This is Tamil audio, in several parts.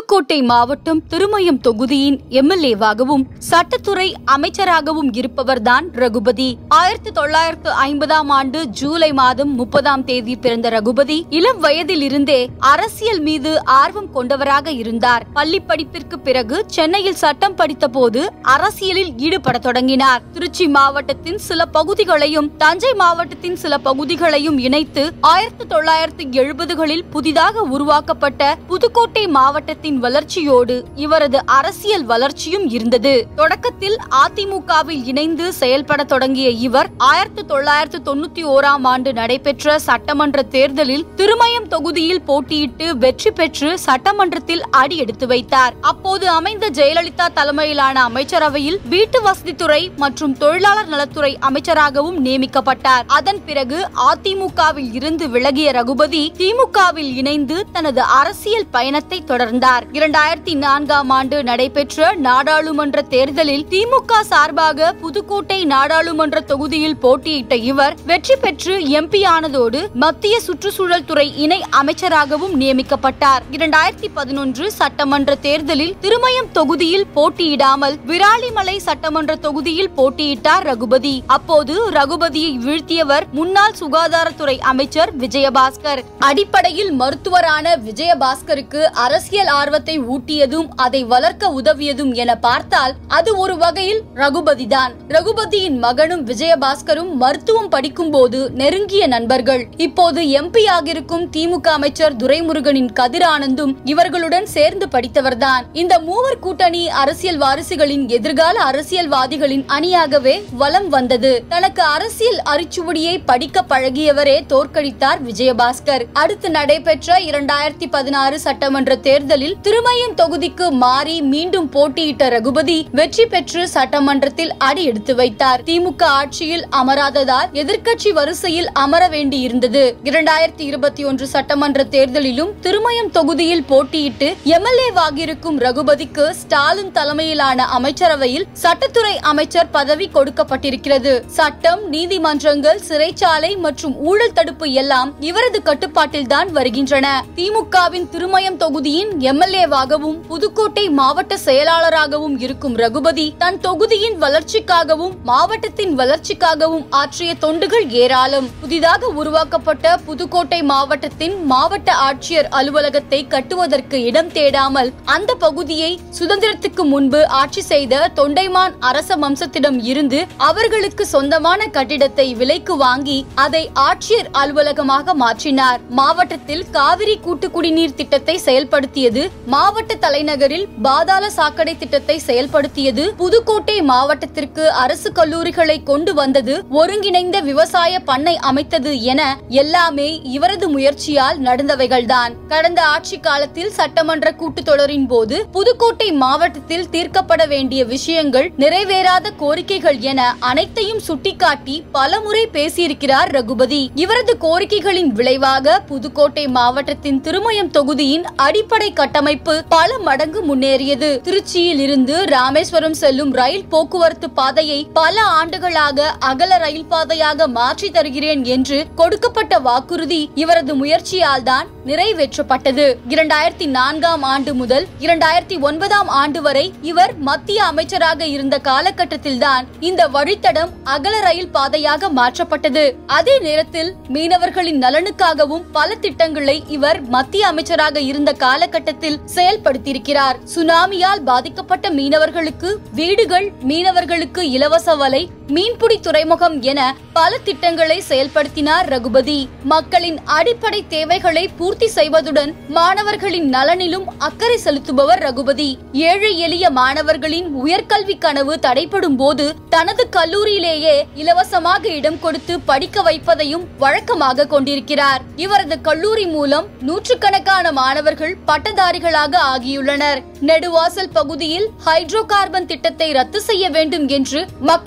புதுக்கோட்டை மாவட்டம் திருமயம் தொகுதியின் எம்எல்ஏவாகவும் சட்டத்துறை அமைச்சராகவும் இருப்பவர்தான் ரகுபதி ஆயிரத்தி தொள்ளாயிரத்து ஐம்பதாம் ஆண்டு ஜூலை மாதம் முப்பதாம் தேதி பிறந்த ரகுபதி இளம் வயதில் இருந்தே அரசியல் மீது ஆர்வம் கொண்டவராக இருந்தார் பள்ளி படிப்பிற்கு பிறகு சென்னையில் சட்டம் படித்த போது அரசியலில் ஈடுபட தொடங்கினார் திருச்சி மாவட்டத்தின் சில பகுதிகளையும் தஞ்சை மாவட்டத்தின் சில பகுதிகளையும் இணைத்து ஆயிரத்தி தொள்ளாயிரத்து எழுபதுகளில் புதிதாக உருவாக்கப்பட்ட புதுக்கோட்டை மாவட்டத்தின் வளர்ச்சியோடு இவரது அரசியல் வளர்ச்சியும் இருந்தது தொடக்கத்தில் அதிமுகவில் இணைந்து செயல்பட தொடங்கிய இவர் ஆயிரத்தி தொள்ளாயிரத்து தொண்ணூத்தி ஓராம் ஆண்டு நடைபெற்ற சட்டமன்ற தேர்தலில் திருமயம் தொகுதியில் போட்டியிட்டு வெற்றி பெற்று சட்டமன்றத்தில் அடி எடுத்து வைத்தார் அப்போது அமைந்த ஜெயலலிதா தலைமையிலான அமைச்சரவையில் வீட்டு வசதித்துறை மற்றும் தொழிலாளர் நலத்துறை அமைச்சராகவும் நியமிக்கப்பட்டார் அதன் பிறகு அதிமுகவில் இருந்து விலகிய ரகுபதி திமுகவில் இணைந்து தனது அரசியல் பயணத்தை தொடர்ந்தார் இரண்டாயிரத்தி நான்காம் ஆண்டு நடைபெற்ற நாடாளுமன்ற தேர்தலில் திமுக சார்பாக புதுக்கோட்டை நாடாளுமன்ற தொகுதியில் போட்டியிட்ட இவர் வெற்றி பெற்று எம்பி ஆனதோடு மத்திய சுற்றுச்சூழல் துறை இணை அமைச்சராகவும் நியமிக்கப்பட்டார் இரண்டாயிரத்தி பதினொன்று சட்டமன்ற தேர்தலில் திருமயம் தொகுதியில் போட்டியிடாமல் விராலிமலை சட்டமன்ற தொகுதியில் போட்டியிட்டார் ரகுபதி அப்போது ரகுபதியை வீழ்த்தியவர் முன்னாள் சுகாதாரத்துறை அமைச்சர் விஜயபாஸ்கர் அடிப்படையில் மருத்துவரான விஜயபாஸ்கருக்கு அரசியல் ஆர்வத்தை ஊட்டியதும் அதை வளர்க்க உதவியதும் என பார்த்தால் அது ஒரு வகையில் ரகுபதிதான் ரகுபதியின் மகனும் விஜயபாஸ்கரும் மருத்துவம் படிக்கும் போது நெருங்கிய நண்பர்கள் இப்போது எம்பி ஆகிருக்கும் திமுக அமைச்சர் துரைமுருகனின் கதிரானந்தும் இவர்களுடன் சேர்ந்து படித்தவர்தான் இந்த மூவர் கூட்டணி அரசியல் வாரிசுகளின் எதிர்கால அரசியல்வாதிகளின் அணியாகவே வலம் வந்தது தனக்கு அரசியல் அரிச்சுவடியை படிக்க பழகியவரே தோற்கடித்தார் விஜயபாஸ்கர் அடுத்து நடைபெற்ற இரண்டாயிரத்தி பதினாறு சட்டமன்ற தேர்தலில் திருமயம் தொகுதிக்கு மாறி மீண்டும் போட்டியிட்ட ரகுபதி வெற்றி பெற்று சட்டமன்றத்தில் அடி எடுத்து வைத்தார் திமுக ஆட்சியில் அமராததால் எதிர்க்கட்சி வரிசையில் அமர வேண்டியிருந்தது இரண்டாயிரத்தி இருபத்தி ஒன்று சட்டமன்ற தேர்தலிலும் திருமயம் தொகுதியில் போட்டியிட்டு எம்எல்ஏ வாகியிருக்கும் ரகுபதிக்கு ஸ்டாலின் தலைமையிலான அமைச்சரவையில் சட்டத்துறை அமைச்சர் பதவி கொடுக்கப்பட்டிருக்கிறது சட்டம் நீதிமன்றங்கள் சிறைச்சாலை மற்றும் ஊழல் தடுப்பு எல்லாம் இவரது கட்டுப்பாட்டில் தான் வருகின்றன திமுகவின் திருமயம் தொகுதியின் எம்எல்ஏவாகவும் புதுக்கோட்டை மாவட்ட செயலாளராகவும் இருக்கும் ரகுபதி தன் தொகுதியின் வளர்ச்சிக்காகவும் மாவட்டத்தின் வளர்ச்சிக்காகவும் ஆற்றிய தொண்டுகள் ஏராளம் புதிதாக உருவாக்கப்பட்ட புதுக்கோட்டை மாவட்டத்தின் மாவட்ட ஆட்சியர் அலுவலகத்தை கட்டுவதற்கு இடம் தேடாமல் அந்த பகுதியை சுதந்திரத்துக்கு முன்பு ஆட்சி செய்த தொண்டைமான் அரச வம்சத்திடம் இருந்து அவர்களுக்கு சொந்தமான கட்டிடத்தை விலைக்கு வாங்கி அதை ஆட்சியர் அலுவலகமாக மாற்றினார் மாவட்டத்தில் காவிரி கூட்டு குடிநீர் திட்டத்தை செயல்படுத்தியது மாவட்ட தலைநகரில் பாதாள சாக்கடை திட்டத்தை செயல்படுத்தியது புதுக்கோட்டை மாவட்டத்திற்கு அரசு கல்லூரிகளை கொண்டு வந்தது ஒருங்கிணைந்த விவசாய பண்ணை அமைத்தது என எல்லாமே இவரது முயற்சியால் நடந்தவைகள்தான் கடந்த ஆட்சி காலத்தில் சட்டமன்ற கூட்டத்தொடரின் போது புதுக்கோட்டை மாவட்டத்தில் தீர்க்கப்பட வேண்டிய விஷயங்கள் நிறைவேறாத கோரிக்கைகள் என அனைத்தையும் சுட்டிக்காட்டி பலமுறை பேசியிருக்கிறார் ரகுபதி இவரது கோரிக்கைகளின் விளைவாக புதுக்கோட்டை மாவட்டத்தின் திருமயம் தொகுதியின் அடிப்படை கட்டமைப்பு பல மடங்கு முன்னேறியது திருச்சியில் இருந்து ராமேஸ்வரம் செல்லும் ரயில் போக்குவரத்து பாதையை பல ஆண்டுகளாக அகல ரயில் பாதையாக மாற்றி தருகிறேன் என்று கொடுக்கப்பட்ட வாக்குறுதி இவரது முயற்சியால் தான் நிறைவேற்றப்பட்டது இரண்டாயிரத்தி நான்காம் ஆண்டு முதல் இரண்டாயிரத்தி ஒன்பதாம் ஆண்டு வரை இவர் மத்திய அமைச்சராக இருந்த காலகட்டத்தில்தான் இந்த வழித்தடம் அகல ரயில் பாதையாக மாற்றப்பட்டது அதே நேரத்தில் மீனவர்களின் நலனுக்காகவும் பல திட்டங்களை இவர் மத்திய அமைச்சராக இருந்த காலகட்டத்தில் செயல்படுத்தியிருக்கிறார் சுனாமியால் பாதிக்கப்பட்ட மீனவர்களுக்கு வீடுகள் மீனவர்களுக்கு இலவச வலை மீன்பிடி துறைமுகம் என பல திட்டங்களை செயல்படுத்தினார் ரகுபதி மக்களின் அடிப்படை தேவைகளை பூர்த்தி செய்வதுடன் மாணவர்களின் நலனிலும் அக்கறை செலுத்துபவர் ரகுபதி ஏழை எளிய மாணவர்களின் உயர்கல்வி கனவு தடைப்படும் போது தனது கல்லூரியிலேயே இலவசமாக இடம் கொடுத்து படிக்க வைப்பதையும் வழக்கமாக கொண்டிருக்கிறார் இவரது கல்லூரி மூலம் நூற்றுக்கணக்கான மாணவர்கள் பட்டதாரிகளாக ஆகியுள்ளனர் நெடுவாசல் பகுதியில் ஹைட்ரோ கார்பன் திட்டத்தை ரத்து செய்ய வேண்டும் என்று மக்கள் போராட்டம்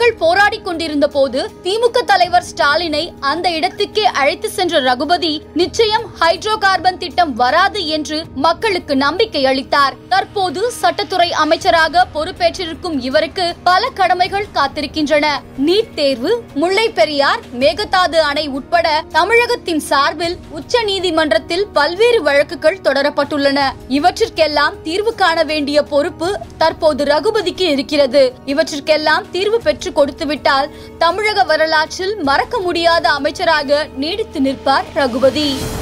போராடி கொண்டிருந்த போது திமுக தலைவர் ஸ்டாலினை அந்த இடத்துக்கே அழைத்து சென்ற ரகுபதி நிச்சயம் ஹைட்ரோ கார்பன் திட்டம் வராது என்று மக்களுக்கு நம்பிக்கை அளித்தார் தற்போது சட்டத்துறை அமைச்சராக பொறுப்பேற்றிருக்கும் இவருக்கு பல கடமைகள் காத்திருக்கின்றன நீட் தேர்வு முல்லை பெரியார் மேகதாது அணை உட்பட தமிழகத்தின் சார்பில் உச்ச நீதிமன்றத்தில் பல்வேறு வழக்குகள் தொடரப்பட்டுள்ளன இவற்றிற்கெல்லாம் தீர்வு காண வேண்டிய பொறுப்பு தற்போது ரகுபதிக்கு இருக்கிறது இவற்றிற்கெல்லாம் தீர்வு பெற்று கொடுத்துவிட்டால் தமிழக வரலாற்றில் மறக்க முடியாத அமைச்சராக நீடித்து நிற்பார் ரகுபதி